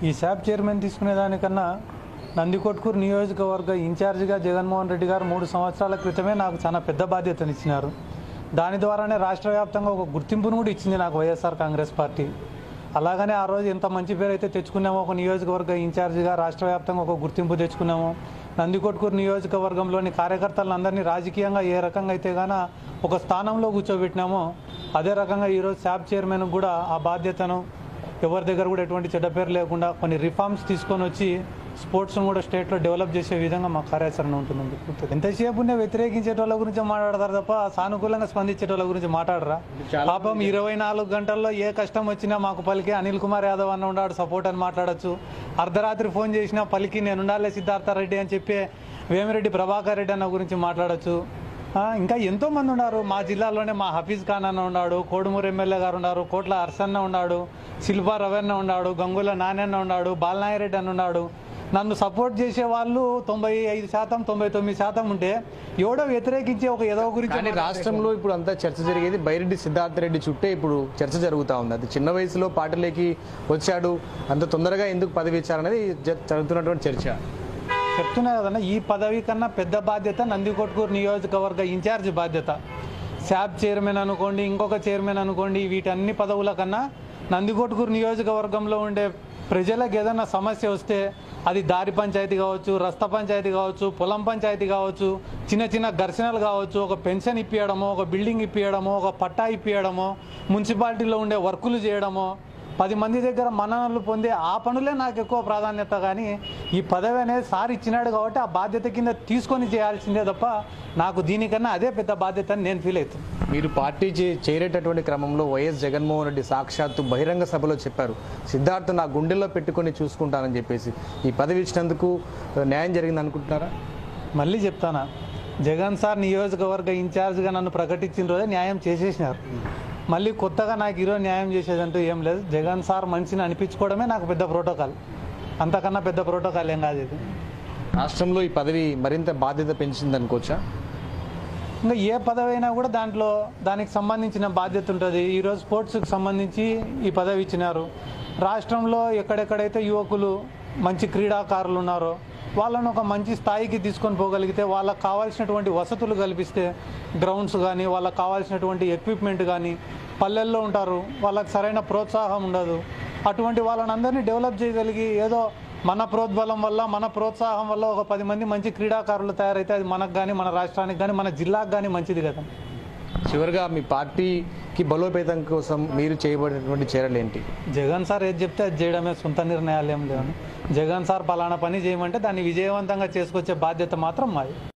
ఈ SAAP chairman తీసుకునే దానికన్నా నందికొట్కూరు నియోజకవర్గ ఇన్ఛార్జిగా జగన్మోహన్ రెడ్డి గారు మూడు సంవత్సరాల క్రితమే నాకు చాలా పెద్ద బాధ్యతనిచ్చినారు దాని ద్వారానే రాష్ట్ర వ్యాప్తంగా ఒక గుర్తింపును కూడా ఇచ్చింది నాకు వైఎస్ఆర్ కాంగ్రెస్ పార్టీ అలాగనే ఆ రోజు ఎంత మంచి పేరు అయితే తెచ్చుకున్నామో ఒక నియోజకవర్గ ఇన్ఛార్జిగా రాష్ట్ర వ్యాప్తంగా ఒక గుర్తింపు తెచ్చుకున్నాము నందికొట్కూరు నియోజకవర్గంలోని కార్యకర్తలందరినీ రాజకీయంగా ఏ రకంగా అయితే గాన ఒక స్థానంలో కూర్చోబెట్టినామో అదే రకంగా ఈరోజు శాప్ చైర్మన్ కూడా ఆ బాధ్యతను ఎవరి దగ్గర కూడా ఎటువంటి చెడ్డ పేరు లేకుండా కొన్ని రిఫార్మ్స్ తీసుకొని వచ్చి స్పోర్ట్స్ను కూడా స్టేట్లో డెవలప్ చేసే విధంగా మా కార్యాచరణ ఉంటుందండి ఎంతసేపు వ్యతిరేకించేటోళ్ళ గురించి మాట్లాడతారు తప్ప సానుకూలంగా స్పందించేటోళ్ళ గురించి మాట్లాడరా పాపం ఇరవై నాలుగు గంటల్లో ఏ కష్టం వచ్చినా మాకు పలికి అనిల్ కుమార్ యాదవ్ అన్న ఉన్నాడు సపోర్ట్ అని మాట్లాడొచ్చు అర్ధరాత్రి ఫోన్ చేసినా పలికి నేను ఉండాలి సిద్ధార్థ రెడ్డి అని చెప్పి వేమిరెడ్డి ప్రభాకర్ రెడ్డి అన్న గురించి మాట్లాడొచ్చు ఆ, ఇంకా ఎంతో మంది ఉన్నారు మా జిల్లాలోనే మా హఫీజ్ ఖాన్ అన్న ఉన్నాడు కోడుమూరు ఎమ్మెల్యే గారు ఉన్నారు కోట్ల హర్సన్న ఉన్నాడు శిల్పా రవన్న ఉన్నాడు గంగుల నానన్న ఉన్నాడు బాలనాయరెడ్డి అని ఉన్నాడు నన్ను సపోర్ట్ చేసే వాళ్ళు తొంభై ఐదు శాతం తొంభై తొమ్మిది శాతం ఉంటే ఎవడో వ్యతిరేకించే ఒక ఏదో గురించి కానీ రాష్ట్రంలో ఇప్పుడు అంతా చర్చ జరిగేది బైరెడ్డి సిద్ధార్థ రెడ్డి చుట్టే ఇప్పుడు చర్చ జరుగుతూ ఉంది అది చిన్న వయసులో పార్టీలోకి వచ్చాడు అంత తొందరగా ఎందుకు పదవి ఇచ్చారనేది జ- జరుగుతున్నటువంటి చర్చ చెప్తున్నా కదన్న ఈ పదవి కన్నా పెద్ద బాధ్యత నందికొట్కూరు నియోజకవర్గ ఇన్ఛార్జ్ బాధ్యత శాప్ చైర్మన్ అనుకోండి ఇంకొక చైర్మన్ అనుకోండి వీటన్ని పదవుల కన్నా నందికొట్కూరు నియోజకవర్గంలో ఉండే ప్రజలకు ఏదైనా సమస్య వస్తే అది దారి పంచాయతీ కావచ్చు రస్త పంచాయతీ కావచ్చు పొలం పంచాయతీ కావచ్చు చిన్న చిన్న ఘర్షణలు కావచ్చు ఒక పెన్షన్ ఇప్పియడమో ఒక బిల్డింగ్ ఇప్పియడమో ఒక పట్టా ఇప్పియడమో మున్సిపాలిటీలో ఉండే వర్కులు చేయడమో పది మంది దగ్గర మన్ననలు పొందే ఆ పనులే నాకు ఎక్కువ ప్రాధాన్యత కానీ ఈ పదవి అనేది సార్ ఇచ్చినాడు కాబట్టి ఆ బాధ్యత కింద తీసుకొని చేయాల్సిందే తప్ప నాకు దీనికన్నా అదే పెద్ద బాధ్యత అని నేను ఫీల్ అవుతాను మీరు పార్టీ చే- చేరేటటువంటి క్రమంలో వైఎస్ జగన్మోహన్ రెడ్డి సాక్షాత్తు బహిరంగ సభలో చెప్పారు సిద్ధార్థ్ నా గుండెల్లో పెట్టుకొని చూసుకుంటానని చెప్పేసి ఈ పదవి ఇచ్చినందుకు ఆ, న్యాయం జరిగింది అనుకుంటున్నారా మళ్ళీ చెప్తానా జగన్ సార్ నియోజకవర్గ ఇన్ఛార్జ్గా నన్ను ప్రకటించిన రోజే న్యాయం చేసేసినారు మళ్ళీ కొత్తగా నాకు ఈరోజు న్యాయం చేసేదంటూ ఏం లేదు జగన్ సార్ మనిషిని అనిపించుకోవడమే నాకు పెద్ద ప్రోటోకాల్ అంతకన్నా పెద్ద ప్రోటోకాల్ ఏం కాదు ఇది రాష్ట్రంలో ఈ పదవి మరింత బాధ్యత పెంచింది అనుకోవచ్చా ఇంకా ఏ పదవి అయినా కూడా దాంట్లో దానికి సంబంధించిన బాధ్యత ఉంటుంది ఈరోజు స్పోర్ట్స్కి సంబంధించి ఈ పదవి ఇచ్చినారు రాష్ట్రంలో ఎక్కడెక్కడైతే యువకులు మంచి క్రీడాకారులు ఉన్నారో వాళ్ళను ఒక మంచి స్థాయికి తీసుకొని పోగలిగితే వాళ్ళకి కావాల్సినటువంటి వసతులు కల్పిస్తే గ్రౌండ్స్ కానీ వాళ్ళకి కావాల్సినటువంటి ఎక్విప్మెంట్ కానీ పల్లెల్లో ఉంటారు వాళ్ళకి సరైన ప్రోత్సాహం ఉండదు అటువంటి వాళ్ళని అందరినీ డెవలప్ చేయగలిగి ఏదో మన ప్రోద్బలం వల్ల మన ప్రోత్సాహం వల్ల ఒక పది మంది మంచి క్రీడాకారులు తయారైతే అది మనకు కానీ మన రాష్ట్రానికి కానీ మన జిల్లాకు కానీ మంచిది కదా చివరిగా మీ పార్టీకి బలోపేతం కోసం మీరు చేయబడినటువంటి చర్యలు ఏంటి జగన్ సార్ ఏది చెప్తే అది చేయడమే సొంత నిర్ణయాలు ఏం లేవు జగన్ సార్ పలానా పని చేయమంటే దాన్ని విజయవంతంగా చేసుకొచ్చే బాధ్యత మాత్రం మాది